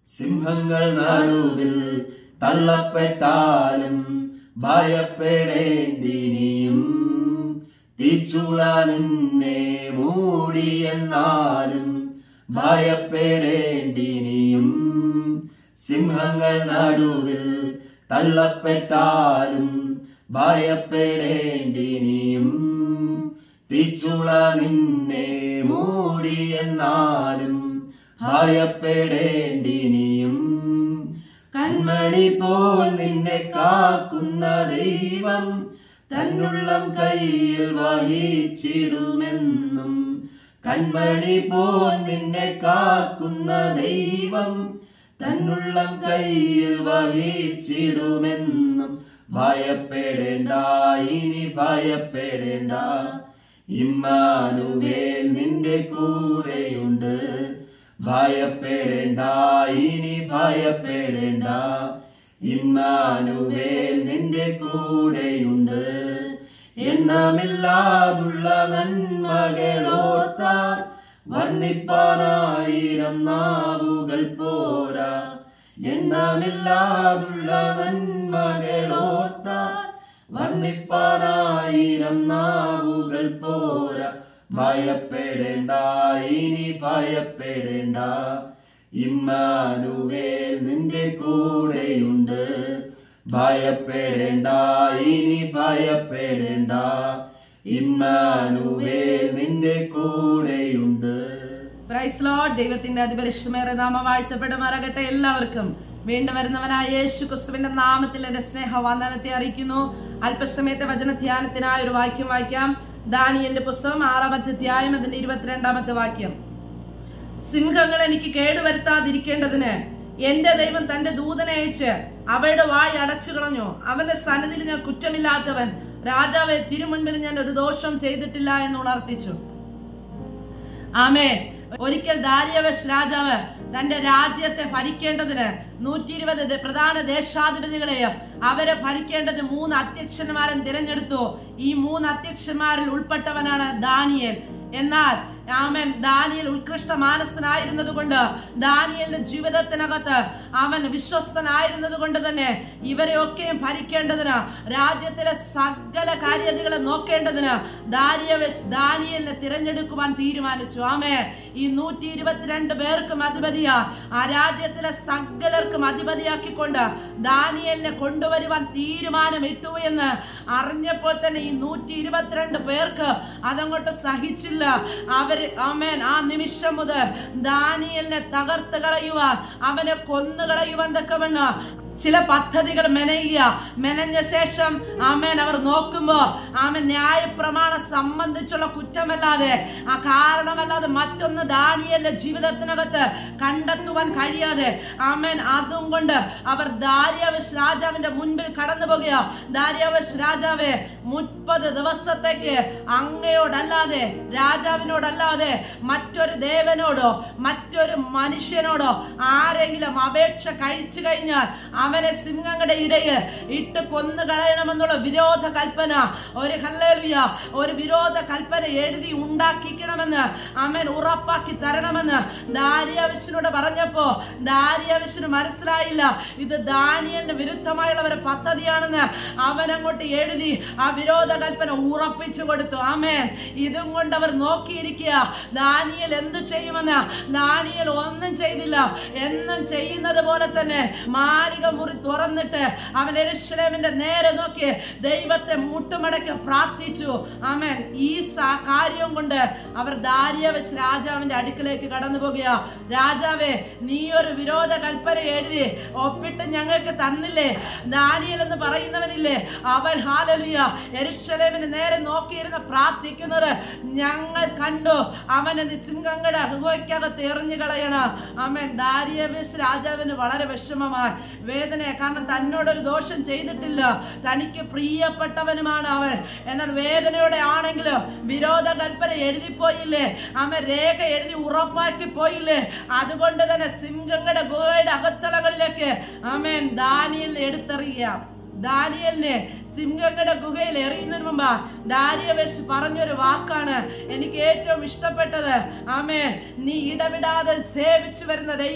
സിംഹങ്ങൾ നടുവിൽ തള്ളപ്പെട്ടാലും ഭയപ്പെടേണ്ടിനിയും തീച്ചുള നിന്നെ മൂടിയെന്നാലും ഭയപ്പെടേണ്ടിനിയും സിംഹങ്ങൾ നടുവിൽ തള്ളപ്പെട്ടാലും ഭയപ്പെടേണ്ടിനിയും തീച്ചുള നിന്നെ മൂടിയെന്നാലും ഭയപ്പെടേണ്ടിനിയും കൺമണി പോൽ നിന്നെ കാക്കുന്ന ദൈവം തന്നുള്ളം കയ്യിൽ വഹിച്ചിടുമെന്നും കൺമണി പോൽ നിന്നെ കാക്കുന്ന ദൈവം തന്നുള്ളം കയ്യിൽ വഹിച്ചിടുമെന്നും ഭയപ്പെടേണ്ട ഇനി ഭയപ്പെടേണ്ട ഇമ്മാനുവേൽ നിന്റെ കൂടെയുണ്ട് ഭയപ്പെടേണ്ട ഇനി ഭയപ്പെടേണ്ട ഇമ്മാനുവേൽ നിന്റെ കൂടെയുണ്ട് എണ്ണമില്ലാതുള്ള നന്മകളോർത്താൽ വർണ്ണിപ്പാനായിരം നാവുകൾ പോരാ എണ്ണമില്ലാതുള്ള നന്മകളോർത്താൽ വർണ്ണിപ്പാനായിരം നാവുകൾ പോരാ ഭയപ്പെടേണ്ട ഇനി ഭയപ്പെടേണ്ട ഇമ്മാനുവേൽ നിന്റെ കൂടെയുണ്ട് ഭയപ്പെടേണ്ട ഇനി ഭയപ്പെടേണ്ട ഇമ്മാനുവേൽ നിന്റെ കൂടെയുണ്ട് പ്രൈസ് ലോർഡ് ദൈവത്തിന്റെ അതിപരിഷ്ടമേറെ നാമം വാഴ്ത്തപ്പെടുമാറാകട്ടെ എല്ലാവർക്കും വീണ്ടും വരുന്നവനായ യേശു ക്രിസ്തുവിന്റെ നാമത്തിൽ എന്റെ സ്നേഹ വന്ദനത്തെ അറിയിക്കുന്നു അല്പസമയത്തെ വചന ധ്യാനത്തിനായ ഒരു വാക്യം വായിക്കാം ദാനിയന്റെ പുസ്തകം ആറാമത്തെ അധ്യായം അതിന്റെ ഇരുപത്തിരണ്ടാമത്തെ വാക്യം സിംഹങ്ങൾ എനിക്ക് കേടുവരുത്താതിരിക്കേണ്ടതിന് എന്റെ ദൈവം തന്റെ ദൂതനെ അയച്ച് അവയുടെ വായ് അടച്ചു കളഞ്ഞു അവന്റെ സന്നിധിയിൽ ഞാൻ കുറ്റമില്ലാത്തവൻ രാജാവെ തിരുമുൻപിൽ ഞാൻ ഒരു ദോഷം ചെയ്തിട്ടില്ല എന്ന് ഉണർത്തിച്ചു ആമേ ഒരിക്കൽ ദാരിയവശ് രാജാവ് തന്റെ രാജ്യത്തെ ഭരിക്കേണ്ടതിന് നൂറ്റി ഇരുപത് പ്രധാന ദേശാധിപതികളെയും അവരെ ഭരിക്കേണ്ടത് മൂന്ന് അധ്യക്ഷന്മാരെ തിരഞ്ഞെടുത്തു ഈ മൂന്ന് അധ്യക്ഷന്മാരിൽ ഉൾപ്പെട്ടവനാണ് ദാനിയേൽ എന്നാൽ ആമൻ ദാനിയൽ ഉത്കൃഷ്ട മാനസനായിരുന്നത് കൊണ്ട് ദാനിയലിന്റെ ജീവിതത്തിനകത്ത് അവൻ വിശ്വസ്തനായിരുന്നത് കൊണ്ട് തന്നെ ഇവരെയൊക്കെയും ഭരിക്കേണ്ടതിന് രാജ്യത്തിലെ സകല കാര്യതകളെ നോക്കേണ്ടതിന് ദാരിയവശ് ദാനിയലിനെ തിരഞ്ഞെടുക്കുവാൻ തീരുമാനിച്ചു ആമേ ഈ നൂറ്റി ഇരുപത്തിരണ്ട് പേർക്കും അധിപതിയാ ആ രാജ്യത്തിലെ സകലർക്കും അധിപതിയാക്കിക്കൊണ്ട് ദാനിയലിനെ കൊണ്ടുവരുവാൻ തീരുമാനമിട്ടു എന്ന് അറിഞ്ഞപ്പോൾ തന്നെ ഈ നൂറ്റി ഇരുപത്തിരണ്ട് പേർക്ക് അതങ്ങോട്ട് സഹിച്ചില്ല അവര് ആമേൻ ആ നിമിഷം മുതൽ ദാനിയലിനെ തകർത്ത് കളയുവാൻ അവനെ കൊന്നു കളയുവാൻ തക്കവണ്ണം ചില പദ്ധതികൾ മെനയുക മെനഞ്ഞ ശേഷം ആമേൻ അവർ നോക്കുമ്പോ ആമൻ ന്യായപ്രമാണം സംബന്ധിച്ചുള്ള കുറ്റമല്ലാതെ ആ കാരണമല്ലാതെ മറ്റൊന്ന് ദാനിയലിന്റെ ജീവിതത്തിനകത്ത് കണ്ടെത്തുവാൻ കഴിയാതെ ആമേൻ അതും കൊണ്ട് അവർ ദാരിയാവശ് രാജാവിന്റെ മുൻപിൽ കടന്നു പോകുക ദാരിയാവശ് രാജാവെ മുപ്പത് ദിവസത്തേക്ക് അങ്ങയോടല്ലാതെ രാജാവിനോടല്ലാതെ മറ്റൊരു ദേവനോടോ മറ്റൊരു മനുഷ്യനോടോ ആരെങ്കിലും അപേക്ഷ കഴിച്ചു കഴിഞ്ഞാൽ അവനെ സിംഹങ്ങളുടെ ഇടയിൽ ഇട്ട് കൊന്നു കളയണമെന്നുള്ള വിരോധ കൽപ്പന ഒരു ഹല്ലേലൂയ ഒരു വിരോധ കൽപ്പന എഴുതി ഉണ്ടാക്കിക്കണമെന്ന് അവൻ ഉറപ്പാക്കി തരണമെന്ന് ദാരിയാവശ്യനോട് പറഞ്ഞപ്പോ ദാരിയാവശ്യന് മനസ്സിലായില്ല ഇത് ദാനിയലിന് വിരുദ്ധമായുള്ള ഒരു പദ്ധതിയാണെന്ന് അവൻ അങ്ങോട്ട് എഴുതി ആ വിരോധ കൽപ്പന ഉറപ്പിച്ചു കൊടുത്തു ആമേൻ ഇതും കൊണ്ട് അവർ നോക്കിയിരിക്കുക ദാനിയൽ എന്തു ചെയ്യുമെന്ന് ദാനിയൽ ഒന്നും ചെയ്തില്ല എന്നും ചെയ്യുന്നത് പോലെ തന്നെ മാളിക മുറി തുറന്നിട്ട് അവൻ എരുഷലേമിന്റെ നേരെ നോക്കി ദൈവത്തെ മുട്ടുമടക്കി പ്രാർത്ഥിച്ചു ആമേൻ ഈ സ- കാര്യം കൊണ്ട് അവർ ദാരിയവശ് രാജാവിന്റെ അടുക്കിലേക്ക് കടന്നു പോകുക രാജാവേ നീ ഒരു വിരോധ കൽപ്പന എഴുതി ഒപ്പിട്ട് ഞങ്ങൾക്ക് തന്നില്ലേ ദാനിയൽ എന്ന് പറയുന്നവനില്ലേ അവൻ ഹാലലുയ എരുഷലേമിന് നേരെ നോക്കിയിരുന്ന് പ്രാർത്ഥിക്കുന്നത് ഞങ്ങൾ കണ്ടു അവനെ നിസിംഹങ്ങളുടെ അഹുവയ്ക്കകത്ത് എറിഞ്ഞു കളയണം അവൻ ദാരിയവേശ് രാജാവിന് വളരെ വിഷമമായി വേദന കാരണം തന്നോടൊരു ദോഷം ചെയ്തിട്ടില്ല തനിക്ക് പ്രിയപ്പെട്ടവനുമാണ് അവൻ എന്നാൽ വേദനയോടെ ആണെങ്കിലും വിരോധ കൽപ്പന എഴുതിപ്പോയില്ലേ അവൻ രേഖ എഴുതി ഉറപ്പാക്കി പോയില്ലേ അതുകൊണ്ട് തന്നെ സിംഹങ്ങളുടെ ഗുഹയുടെ അകത്തളകളിലേക്ക് അമേൻ ദാനിയൽ എടുത്തെറിയാം ദാനിയലിനെ സിംഹങ്ങളുടെ ഗുഹയിൽ എറിയുന്നതിന് മുമ്പ് ദാരിയവേശ് പറഞ്ഞൊരു വാക്കാണ് എനിക്ക് ഏറ്റവും ഇഷ്ടപ്പെട്ടത് ആമേ നീ ഇടവിടാതെ സേവിച്ചു വരുന്ന ദൈവ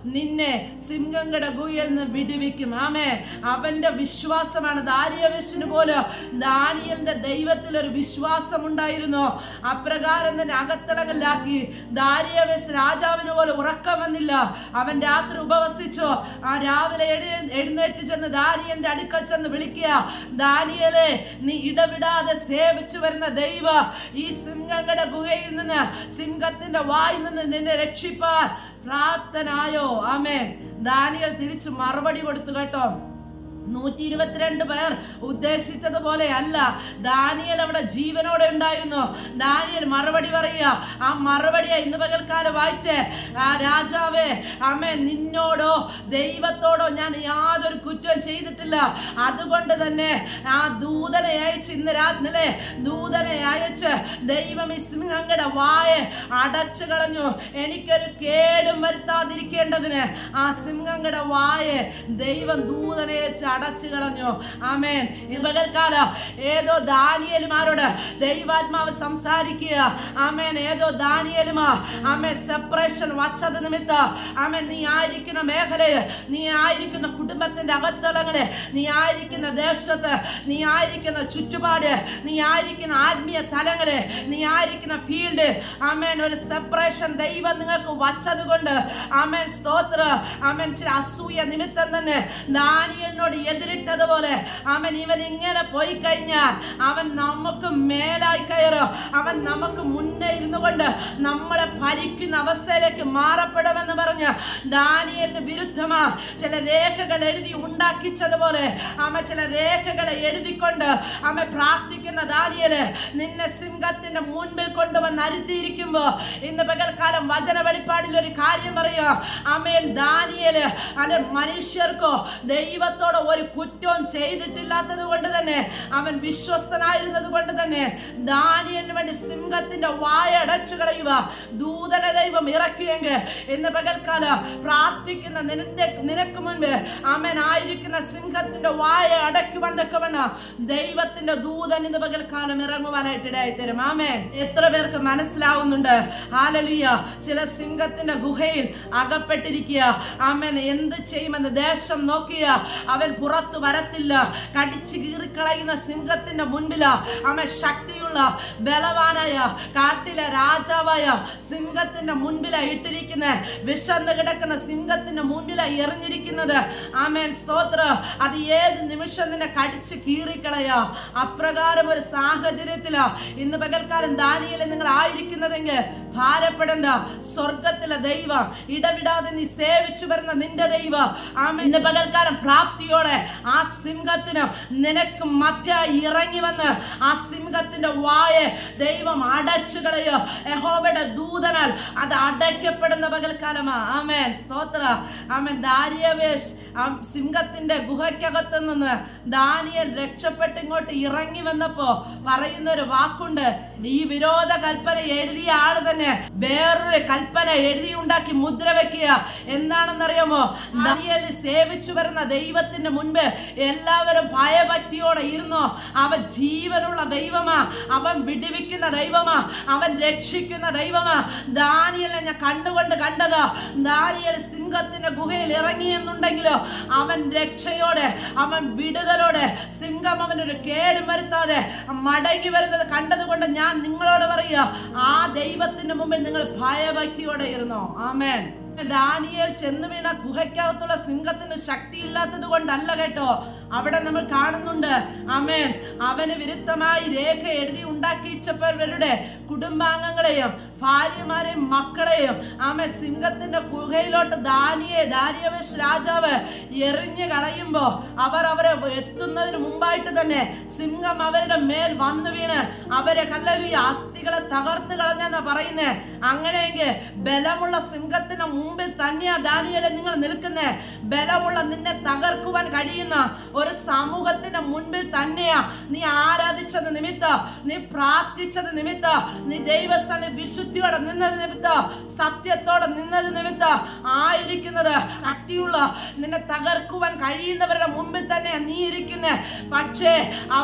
നിന്നെ സിംഹങ്ങളുടെ ഗുഹയിൽ നിന്ന് വിടുവിക്കും ആമേ അവന്റെ വിശ്വാസമാണ് ദാരിയവേശന് പോലെ ദാനിയലിന്റെ ദൈവത്തിൽ ഒരു വിശ്വാസം ഉണ്ടായിരുന്നു അപ്രകാരം തന്നെ അകത്തളങ്ങളിലാക്കി ദാരിയവേശ് രാജാവിന് പോലെ ഉറക്കം വന്നില്ല അവൻ രാത്രി ഉപവസിച്ചു ആ രാവിലെ എഴു- എഴുന്നേറ്റ് ചെന്ന് ദാനിയന്റെ അടുക്കൽ ചെന്ന് വിളിക്കുക ദാനിയലെ നീ ഇടവിടാതെ സേവിച്ചു വരുന്ന ദൈവ ഈ സിംഹങ്ങളുടെ ഗുഹയിൽ നിന്ന് സിംഹത്തിന്റെ വായിൽ നിന്ന് നിന്നെ രക്ഷിപ്പാൻ പ്രാപ്തനായോ ആമേൻ ദാനിയൽ തിരിച്ചു മറുപടി കൊടുത്തു കേട്ടോ നൂറ്റി ഇരുപത്തിരണ്ട് പേർ ഉദ്ദേശിച്ചതുപോലെ അല്ല ദാനിയൽ അവിടെ ജീവനോടെ ഉണ്ടായിരുന്നു ദാനിയൽ മറുപടി പറയുക ആ മറുപടിയെ ഇന്ന് പകൽക്കാലം വായിച്ചേ ആ രാജാവേ അമ്മേ നിന്നോടോ ദൈവത്തോടോ ഞാൻ യാതൊരു കുറ്റം ചെയ്തിട്ടില്ല അതുകൊണ്ട് തന്നെ ആ ദൂതനെ അയച്ച് ഇന്ന് രാത്രിയിലെ ദൂതനെ അയച്ച് ദൈവം ഈ സിംഹങ്ങളുടെ വായ അടച്ചു കളഞ്ഞു എനിക്കൊരു കേടും വരുത്താതിരിക്കേണ്ടതിന് ആ സിംഹങ്ങളുടെ വായ ദൈവം ദൂതനെ വെച്ച് അടച്ചു കളഞ്ഞു ആമേൻ ഈ പകൽക്കാല ഏതോ ദാനിയലുമാരോട് ദൈവാത്മാവ് സംസാരിക്കുക ആമേൻ ഏതോ ദാനിയലുമാ ആമേൻ സെപ്പറേഷൻ വച്ചത് നിമിത്തം ആമേൻ നീ ആയിരിക്കുന്ന മേഖലയിൽ നീ ആയിരിക്കുന്ന കുടുംബത്തിന്റെ അകത്തളങ്ങള് നീ ആയിരിക്കുന്ന ദേശത്ത് നീ ആയിരിക്കുന്ന ചുറ്റുപാട് നീ ആയിരിക്കുന്ന ആത്മീയ തലങ്ങള് നീ ആയിരിക്കുന്ന ഫീൽഡ് ആമേൻ ഒരു സെപ്പറേഷൻ ദൈവം നിങ്ങൾക്ക് വച്ചത് കൊണ്ട് ആമേൻ സ്തോത്ര ആമേൻ ചില അസൂയ നിമിത്തം തന്നെ ദാനിയലിനോട് എതിരിട്ടതുപോലെ അവൻ ഇവൻ ഇങ്ങനെ പോയി കഴിഞ്ഞാൽ അവൻ നമുക്ക് മേലായി കയറും അവൻ നമുക്ക് മുന്നേ ഇരുന്നു കൊണ്ട് നമ്മളെ ഭരിക്കുന്ന അവസ്ഥയിലേക്ക് മാറപ്പെടുമെന്ന് പറഞ്ഞ് ദാനിയലിന് വിരുദ്ധമാ ചില രേഖകൾ എഴുതി ഉണ്ടാക്കിച്ചതുപോലെ അമ്മ ചില രേഖകളെ എഴുതിക്കൊണ്ട് അമ്മ പ്രാർത്ഥിക്കുന്ന ദാനിയല് നിന്നെ സിംഹത്തിന്റെ മുൻപിൽ കൊണ്ടുവന്ന് അരുത്തിയിരിക്കുമ്പോ ഇന്ന് പകൽക്കാലം വചന വെളിപ്പാടിൽ ഒരു കാര്യം പറയുക അമ്മയും ദാനിയല് അല്ലെ മനുഷ്യർക്കോ ദൈവത്തോടോ ഒരു കുറ്റവും ചെയ്തിട്ടില്ലാത്തത് കൊണ്ട് തന്നെ അവൻ വിശ്വസ്തനായിരുന്നത് കൊണ്ട് തന്നെ ദാനിയലിന് വേണ്ടി സിംഹത്തിന്റെ വായ അടച്ചു കളയുക ദൂതന ദൈവം ഇറക്കിയെങ്കിൽ ഇന്ന് പകൽക്കാല പ്രാർത്ഥിക്കുന്ന നിന്റെ നിനക്ക് മുൻപ് അമ്മൻ ആയിരിക്കുന്ന സിംഹത്തിന്റെ വായ അടയ്ക്കുവാൻ തക്കവണ്ണ ദൈവത്തിന്റെ ദൂതൻ ഇന്ന് പകൽക്കാലം ഇറങ്ങുവാനായിട്ട് ഇടയായി തരും ആമേൻ എത്ര പേർക്ക് മനസ്സിലാവുന്നുണ്ട് ഹാലലിയ ചില സിംഹത്തിന്റെ ഗുഹയിൽ അകപ്പെട്ടിരിക്കുക ആമേൻ എന്ത് ചെയ്യുമെന്ന് ദേശം നോക്കിയ അവൻ പുറത്തു വരത്തില്ല കടിച്ചു കീറിക്കളയുന്ന സിംഹത്തിന്റെ മുൻപില അവൻ ശക്തിയുള്ള ബലവാനായ കാട്ടിലെ രാജാവായ സിംഹത്തിന്റെ മുൻപില ഇട്ടിരിക്കുന്ന വിശന്ന് കിടക്കുന്ന സിംഹത്തിന്റെ മുൻപില എറിഞ്ഞിരിക്കുന്നത് ആമേൻ സ്തോത്ര അത് ഏത് നിമിഷം നിന്നെ കടിച്ചു കീറിക്കളയാ അപ്രകാരം ഒരു സാഹചര്യത്തിലാ ഇന്ന് പകൽക്കാലം ദാനിയിൽ നിങ്ങൾ ആയിരിക്കുന്നതെങ്കിൽ ഭാരപ്പെടണ്ട സ്വർഗത്തിലെ ദൈവം ഇടവിടാതെ നീ സേവിച്ചു വരുന്ന നിന്റെ ദൈവം ആമേൻ ഇന്ന് പകൽക്കാലം പ്രാപ്തിയോടെ ആ സിംഹത്തിന് നിനക്ക് മധ്യ ഇറങ്ങി വന്ന് ആ സിംഹത്തിന്റെ വായ ദൈവം അടച്ചു കളയോ യഹോവയുടെ ദൂതനാൽ അത് അടയ്ക്കപ്പെടുന്ന പകൽക്കാലമാ ആമേൻ സ്തോത്ര ആമേൻ ദാരിയവേശ് ആ സിംഹത്തിന്റെ ഗുഹയ്ക്കകത്ത് നിന്ന് ദാനിയൽ രക്ഷപ്പെട്ട് ഇങ്ങോട്ട് ഇറങ്ങി വന്നപ്പോ പറയുന്ന ഒരു വാക്കുണ്ട് ഈ വിരോധ കൽപ്പന എഴുതിയ ആള് തന്നെ വേറൊരു കൽപ്പന എഴുതി ഉണ്ടാക്കി മുദ്ര വെക്കുക എന്താണെന്നറിയാമോ ദാനിയൽ സേവിച്ചു വരുന്ന ദൈവത്തിന്റെ മുൻപ് എല്ലാവരും ഭയഭക്തിയോടെ ഇരുന്നോ അവൻ ജീവനുള്ള ദൈവമാ അവൻ വിടുവിക്കുന്ന ദൈവമാ അവൻ രക്ഷിക്കുന്ന ദൈവമാ ദാനിയലിനെ ഞാൻ കണ്ടുകൊണ്ട് കണ്ടതാ ദാനിയൽ സിംഹത്തിന്റെ ഗുഹയിൽ ഇറങ്ങിയെന്നുണ്ടെങ്കിലോ അവൻ രക്ഷയോടെ അവൻ വിടുതലോടെ സിംഹം അവനൊരു കേടും വരുത്താതെ മടങ്ങി വരുന്നത് കണ്ടതുകൊണ്ട് ഞാൻ നിങ്ങളോട് പറയുക ആ ദൈവത്തിന്റെ മുമ്പിൽ നിങ്ങൾ ഭയഭക്തിയോടെ ഇരുന്നോ ആമേൻ ദാനിയേൽ ചെന്ന് വീണ ഗുഹയ്ക്കകത്തുള്ള സിംഹത്തിന് ശക്തിയില്ലാത്തത് കൊണ്ടല്ല കേട്ടോ അവിടെ നമ്മൾ കാണുന്നുണ്ട് അമേൻ അവന് വിരുദ്ധമായി രേഖ എഴുതി ഉണ്ടാക്കിച്ചവരുടെ കുടുംബാംഗങ്ങളെയും ഭാര്യമാരെയും മക്കളെയും ആമേ സിംഹത്തിന്റെ ഗുഹയിലോട്ട് ദാനിയെ ദാരിയവേശ് രാജാവ് എറിഞ്ഞു കളയുമ്പോ അവർ അവരെ എത്തുന്നതിന് മുമ്പായിട്ട് തന്നെ സിംഹം അവരുടെ മേൽ വന്നു വീണ് അവരെ കല്ലവി അസ്ഥികളെ തകർത്ത് കളഞ്ഞെന്നാ പറയുന്നേ അങ്ങനെയെങ്കിൽ ബലമുള്ള സിംഹത്തിന് മുമ്പിൽ തന്നെയാ ദാനിയലെ നിങ്ങൾ നിൽക്കുന്നേ ബലമുള്ള നിന്നെ തകർക്കുവാൻ കഴിയുന്ന ഒരു സമൂഹത്തിന്റെ മുൻപിൽ തന്നെയാ നീ ആരാധിച്ചത് നിമിത്ത നീ പ്രാർത്ഥിച്ചത് നിമിത്ത നീ ദൈവസ്ഥാന വിശുദ്ധിയോടെ നിന്നത് നിമിത്ത സത്യത്തോടെ നിന്നത് നിമിത്ത ആയിരിക്കുന്നത് ശക്തിയുള്ള നിന്നെ തകർക്കുവാൻ കഴിയുന്നവരുടെ മുമ്പിൽ തന്നെ നീ ഇരിക്കുന്നേ പക്ഷേ അവർ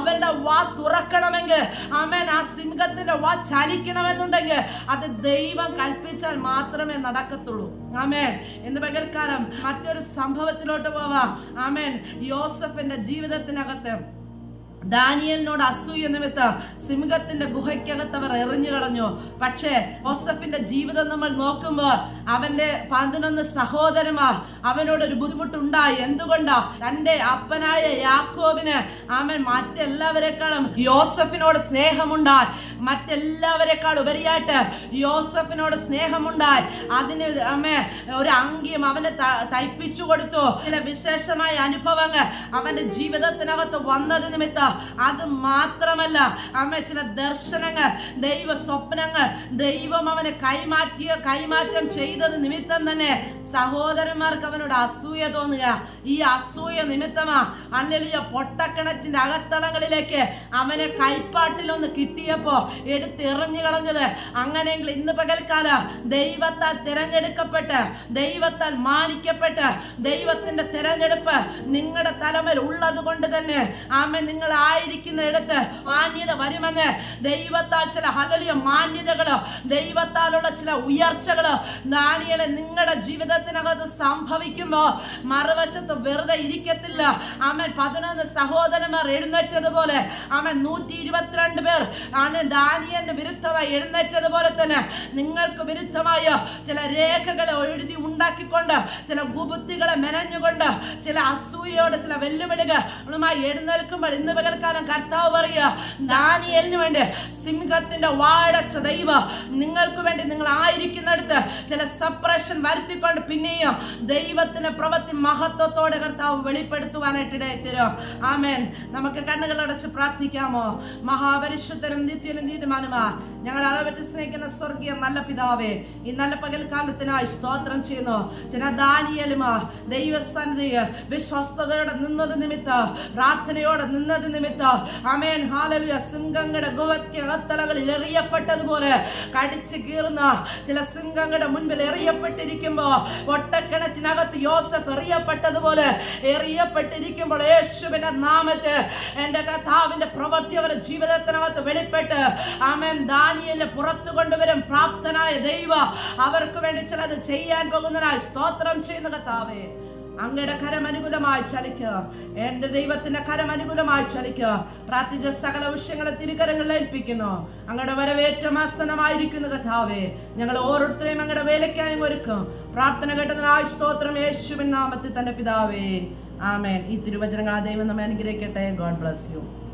അവരുടെ വാ തുറക്കണമെങ്കിൽ ആമേൻ ആ സിംഹത്തിന്റെ വാ ചലിക്കണമെന്നുണ്ടെങ്കിൽ അത് ദൈവം കൽപ്പിച്ചാൽ മാത്രമേ നടക്കത്തുള്ളൂ ആമേൻ എന്ന് പകൽക്കാലം മറ്റൊരു സംഭവത്തിലോട്ട് പോവാം ആമേൻ യോസഫിന്റെ ജീവിതത്തിനകത്ത് ദാനിയലിനോട് അസൂയ നിമിത്തം സിംഹത്തിന്റെ ഗുഹയ്ക്കകത്ത് അവർ എറിഞ്ഞു കളഞ്ഞു പക്ഷേ ജോസഫിന്റെ ജീവിതം നമ്മൾ നോക്കുമ്പോൾ അവന്റെ പതിനൊന്ന് സഹോദരന്മാർ അവനോട് ഒരു ബുദ്ധിമുട്ടുണ്ടായി എന്തുകൊണ്ടാ തന്റെ അപ്പനായ യാക്കോബിന് അവൻ മറ്റെല്ലാവരെക്കാളും യോസഫിനോട് സ്നേഹമുണ്ടായി മറ്റെല്ലാവരെക്കാൾ ഉപരിയായിട്ട് യോസഫിനോട് സ്നേഹമുണ്ടായി അതിന് അമ്മ ഒരു അങ്കിയും അവന് ത- തയ്പ്പിച്ചു കൊടുത്തു ചില വിശേഷമായ അനുഭവങ്ങൾ അവന്റെ ജീവിതത്തിനകത്ത് വന്നത് നിമിത്തം അത് മാത്രമല്ല അമ്മ ചില ദർശനങ്ങൾ ദൈവ സ്വപ്നങ്ങൾ ദൈവം അവന് കൈമാറ്റിയ കൈമാറ്റം ചെയ്തത് നിമിത്തം തന്നെ സഹോദരന്മാർക്ക് അവനോട് അസൂയ തോന്നുക ഈ അസൂയ നിമിത്തമാ അല്ലെങ്കിൽ പൊട്ടക്കിണറ്റിന്റെ അകത്തളങ്ങളിലേക്ക് അവനെ കൈപ്പാട്ടിലൊന്ന് കിട്ടിയപ്പോ എടുത്തെറിഞ്ഞു കളഞ്ഞത് അങ്ങനെയെങ്കിൽ ഇന്ന് പകൽക്കാല ദൈവത്താൽ തിരഞ്ഞെടുക്കപ്പെട്ട് ദൈവത്താൽ മാനിക്കപ്പെട്ട് ദൈവത്തിന്റെ തിരഞ്ഞെടുപ്പ് നിങ്ങളുടെ തലമേൽ ഉള്ളത് കൊണ്ട് തന്നെ ആമേ നിങ്ങൾ ആയിരിക്കുന്ന ഇടത്ത് മാന്യത വരുമെന്ന് ദൈവത്താൽ ചില ഹലലിയ മാന്യതകളോ ദൈവത്താലുള്ള ചില ഉയർച്ചകളോ ദാനിയലെ നിങ്ങളുടെ ജീവിതത്തിനകത്ത് സംഭവിക്കുമ്പോ മറുവശത്ത് വെറുതെ ഇരിക്കത്തില്ല അവൻ പതിനൊന്ന് സഹോദരന്മാർ എഴുന്നേറ്റതുപോലെ അവൻ നൂറ്റി ഇരുപത്തിരണ്ട് പേർ ആണ് ദാനിയന്റെ വിരുദ്ധമായി എഴുന്നേറ്റതുപോലെ തന്നെ നിങ്ങൾക്ക് വിരുദ്ധമായ ചില രേഖകളെ എഴുതി ഉണ്ടാക്കിക്കൊണ്ട് ചില ഗുബുദ്ധികളെ മെനഞ്ഞുകൊണ്ട് ചില അസൂയയോടെ ചില വെല്ലുവിളികളുമായി എഴുന്നേൽക്കുമ്പോൾ ഇന്ന് പകൽക്കാലം കർത്താവ് പറയുക ദാനിയലിന് വേണ്ടി സിംഹത്തിന്റെ വാഴച്ച ദൈവ നിങ്ങൾക്ക് വേണ്ടി നിങ്ങൾ ആയിരിക്കുന്നിടത്ത് ചില സപ്രഷൻ വരുത്തിക്കൊണ്ട് പിന്നെയും ദൈവത്തിന്റെ പ്രവൃത്തി മഹത്വത്തോടെ കർത്താവ് വെളിപ്പെടുത്തുവാനായിട്ട് ഇടയത്തരോ ആമേൻ നമുക്ക് കണ്ണുകൾ അടച്ച് പ്രാർത്ഥിക്കാമോ മഹാപരിശുദ്ധനും നിത്യനും നീതിമാനുമാ ഞങ്ങൾ അളവറ്റ് സ്നേഹിക്കുന്ന സ്വർഗീയ നല്ല പിതാവേ ഈ നല്ല പകൽക്കാലത്തിനായി സ്തോത്രം ചെയ്യുന്നു ചില ദാനിയലുമാ ദൈവസന്നിധിയെ വിശ്വസ്തയോടെ നിന്നത് നിമിത്തം പ്രാർത്ഥനയോടെ നിന്നത് നിമിത്തം അമേൻ ഹാലലുയ സിംഹങ്ങളുടെ ഗുഹയ്ക്ക് അകത്തലകളിൽ എറിയപ്പെട്ടതുപോലെ കടിച്ചു കീറുന്ന ചില സിംഹങ്ങളുടെ മുൻപിൽ എറിയപ്പെട്ടിരിക്കുമ്പോ ഒട്ടക്കിണറ്റിനകത്ത് യോസഫ് എറിയപ്പെട്ടതുപോലെ എറിയപ്പെട്ടിരിക്കുമ്പോൾ യേശുവിന്റെ നാമത്തിൽ എന്റെ കഥാവിന്റെ പ്രവൃത്തി അവരുടെ ജീവിതത്തിനകത്ത് വെളിപ്പെട്ട് ആമേൻ ദാനിയലിനെ പുറത്തു കൊണ്ടുവരും പ്രാപ്തനായ ദൈവ അവർക്ക് വേണ്ടി ചിലത് ചെയ്യാൻ പോകുന്നതിനായി സ്തോത്രം ചെയ്യുന്ന കഥാവേ അങ്ങയുടെ കരം അനുകൂലമായി ചലിക്കുക എന്റെ ദൈവത്തിന്റെ കരം അനുകൂലമായി ചലിക്കുക പ്രാർത്ഥിച്ച സകല വിഷയങ്ങളെ തിരുകരങ്ങളിൽ ഏൽപ്പിക്കുന്നു അങ്ങയുടെ വരവേറ്റം ആസനമായിരിക്കുന്നു കഥാവേ ഞങ്ങൾ ഓരോരുത്തരെയും അങ്ങയുടെ വേലയ്ക്കായും ഒരുക്കും പ്രാർത്ഥന കേട്ടതിനായി സ്തോത്രം യേശുവിൻ നാമത്തിൽ തന്നെ പിതാവേ ആമേൻ ഈ തിരുവചനങ്ങൾ ആ ദൈവം നമ്മെ അനുഗ്രഹിക്കട്ടെ ഗോഡ് ബ്ലസ് യു